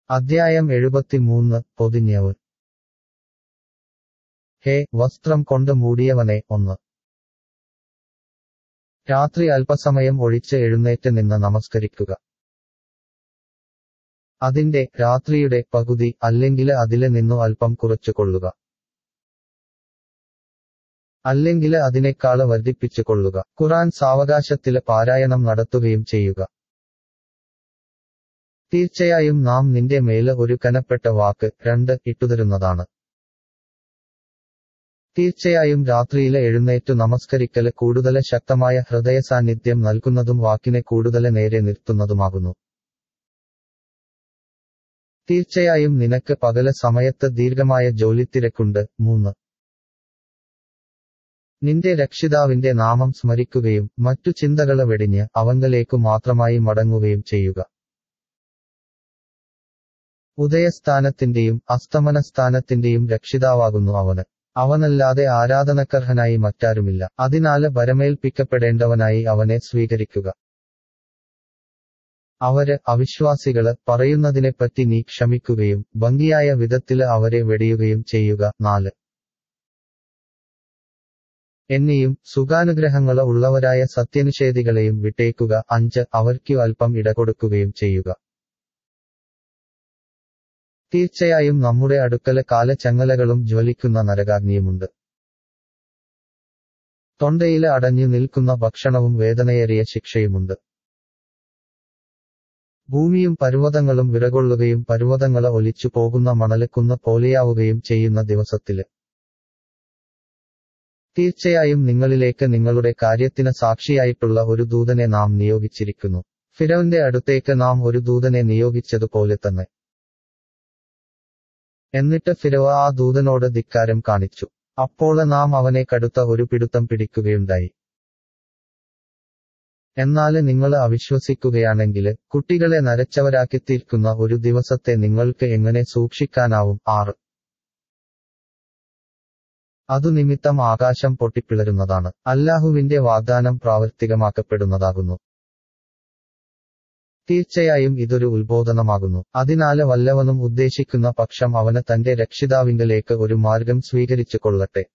അധ്യായം എഴുപത്തിമൂന്ന് പൊതിഞ്ഞവ് ഹേ വസ്ത്രം കൊണ്ട് മൂടിയവനെ ഒന്ന് രാത്രി അല്പസമയം ഒഴിച്ച് എഴുന്നേറ്റ് നിന്ന് നമസ്കരിക്കുക അതിന്റെ രാത്രിയുടെ പകുതി അല്ലെങ്കിൽ അതിലെ നിന്നു അല്പം കുറച്ചുകൊള്ളുക അല്ലെങ്കിൽ അതിനേക്കാള് വർദ്ധിപ്പിച്ചുകൊള്ളുക ഖുറാൻ സാവകാശത്തില് പാരായണം നടത്തുകയും ചെയ്യുക തീർച്ചയായും നാം നിന്റെ മേല് ഒരു കനപ്പെട്ട വാക്ക് രണ്ട് ഇട്ടുതരുന്നതാണ് തീർച്ചയായും രാത്രിയിലെ എഴുന്നേറ്റു നമസ്കരിക്കല് കൂടുതല് ശക്തമായ ഹൃദയസാന്നിധ്യം നൽകുന്നതും വാക്കിനെ കൂടുതല് നേരെ നിർത്തുന്നതുമാകുന്നു തീർച്ചയായും നിനക്ക് പകല് സമയത്ത് ദീർഘമായ ജോലിത്തിരക്കുണ്ട് മൂന്ന് നിന്റെ രക്ഷിതാവിന്റെ നാമം സ്മരിക്കുകയും മറ്റു ചിന്തകള് വെടിഞ്ഞ് അവങ്കലേക്കു മാത്രമായി മടങ്ങുകയും ചെയ്യുക ഉദയസ്ഥാനത്തിന്റെയും അസ്തമനസ്ഥാനത്തിന്റെയും രക്ഷിതാവാകുന്നു അവന് അവനല്ലാതെ ആരാധനക്കർഹനായി മറ്റാരുമില്ല അതിനാല് ഭരമേൽപ്പിക്കപ്പെടേണ്ടവനായി അവനെ സ്വീകരിക്കുക അവര് അവിശ്വാസികള് പറയുന്നതിനെപ്പറ്റി നീ ക്ഷമിക്കുകയും ഭംഗിയായ വിധത്തില് അവരെ വെടിയുകയും ചെയ്യുക നാല് എന്നെയും സുഖാനുഗ്രഹങ്ങള് ഉള്ളവരായ സത്യനിഷേധികളെയും വിട്ടേക്കുക അഞ്ച് അവർക്കു അല്പം ഇടകൊടുക്കുകയും ചെയ്യുക തീർച്ചയായും നമ്മുടെ അടുക്കല് കാലച്ചങ്ങലകളും ജ്വലിക്കുന്ന നരകാഗ്നിയുമുണ്ട് തൊണ്ടയില് അടഞ്ഞു നിൽക്കുന്ന ഭക്ഷണവും വേദനയേറിയ ശിക്ഷയുമുണ്ട് ഭൂമിയും പർവ്വതങ്ങളും വിറകൊള്ളുകയും പർവ്വതങ്ങള് ഒലിച്ചു പോകുന്ന മണലക്കുന്ന് പോലെയാവുകയും ചെയ്യുന്ന ദിവസത്തില് തീർച്ചയായും നിങ്ങളിലേക്ക് നിങ്ങളുടെ കാര്യത്തിന് സാക്ഷിയായിട്ടുള്ള ഒരു ദൂതനെ നാം നിയോഗിച്ചിരിക്കുന്നു ഫിരവിന്റെ അടുത്തേക്ക് നാം ഒരു ദൂതനെ നിയോഗിച്ചതുപോലെ തന്നെ എന്നിട്ട് ഫിരവ ആ ദൂതനോട് ധിക്കാരം കാണിച്ചു അപ്പോൾ നാം അവനെ കടുത്ത ഒരു പിടുത്തം പിടിക്കുകയുണ്ടായി എന്നാല് നിങ്ങൾ അവിശ്വസിക്കുകയാണെങ്കില് കുട്ടികളെ നരച്ചവരാക്കി തീർക്കുന്ന ഒരു ദിവസത്തെ നിങ്ങൾക്ക് എങ്ങനെ സൂക്ഷിക്കാനാവും ആറ് അതു നിമിത്തം ആകാശം പൊട്ടിപ്പിളരുന്നതാണ് അല്ലാഹുവിന്റെ വാഗ്ദാനം പ്രാവർത്തികമാക്കപ്പെടുന്നതാകുന്നു തീർച്ചയായും ഇതൊരു ഉത്ബോധനമാകുന്നു അതിനാല് വല്ലവനും ഉദ്ദേശിക്കുന്ന പക്ഷം അവന് തന്റെ രക്ഷിതാവിങ്കലേക്ക് ഒരു മാർഗം സ്വീകരിച്ചു കൊള്ളട്ടെ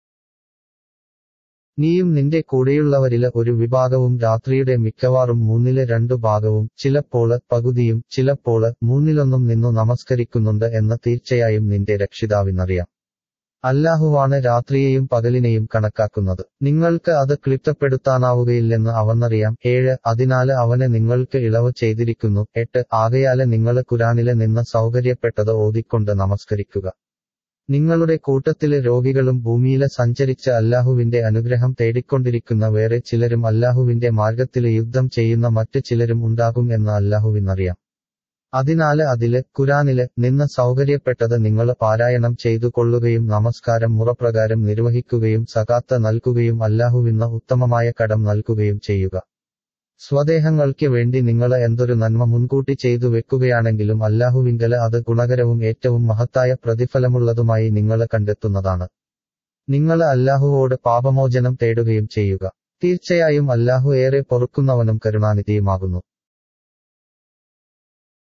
നീയും നിന്റെ കൂടെയുള്ളവരില് ഒരു വിഭാഗവും രാത്രിയുടെ മിക്കവാറും മൂന്നില് രണ്ടു ഭാഗവും ചിലപ്പോള് പകുതിയും ചിലപ്പോള് മൂന്നിലൊന്നും നിന്നു നമസ്കരിക്കുന്നുണ്ട് എന്ന് തീർച്ചയായും നിന്റെ രക്ഷിതാവിനറിയാം അല്ലാഹുവാണ് രാത്രിയെയും പകലിനെയും കണക്കാക്കുന്നത് നിങ്ങൾക്ക് അത് ക്ലിപ്തപ്പെടുത്താനാവുകയില്ലെന്ന് അവനറിയാം ഏഴ് അതിനാല് അവന് നിങ്ങൾക്ക് ഇളവ് ചെയ്തിരിക്കുന്നു എട്ട് ആകയാല് നിങ്ങള് കുരാനില് നിന്ന് സൗകര്യപ്പെട്ടത് ഓതിക്കൊണ്ട് നമസ്കരിക്കുക നിങ്ങളുടെ കൂട്ടത്തില് രോഗികളും ഭൂമിയില് സഞ്ചരിച്ച് അല്ലാഹുവിന്റെ അനുഗ്രഹം തേടിക്കൊണ്ടിരിക്കുന്ന വേറെ ചിലരും അല്ലാഹുവിന്റെ മാർഗത്തില് യുദ്ധം ചെയ്യുന്ന മറ്റ് ചിലരും ഉണ്ടാകും എന്ന് അല്ലാഹുവിനറിയാം അതിനാല് അതില് ഖുരാനില് നിന്ന് സൗകര്യപ്പെട്ടത് നിങ്ങള് പാരായണം ചെയ്തു കൊള്ളുകയും നമസ്കാരം മുറപ്രകാരം നിർവഹിക്കുകയും സകാത്ത് നൽകുകയും അല്ലാഹുവിന്ന ഉത്തമമായ കടം നൽകുകയും ചെയ്യുക സ്വദേഹങ്ങൾക്ക് വേണ്ടി നിങ്ങള് എന്തൊരു നന്മ മുൻകൂട്ടി ചെയ്തു വെക്കുകയാണെങ്കിലും അല്ലാഹുവിങ്കല് അത് ഗുണകരവും ഏറ്റവും മഹത്തായ പ്രതിഫലമുള്ളതുമായി നിങ്ങള് കണ്ടെത്തുന്നതാണ് നിങ്ങള് അല്ലാഹുവോട് പാപമോചനം തേടുകയും ചെയ്യുക തീർച്ചയായും അല്ലാഹു ഏറെ പൊറുക്കുന്നവനും കരുണാനിധിയുമാകുന്നു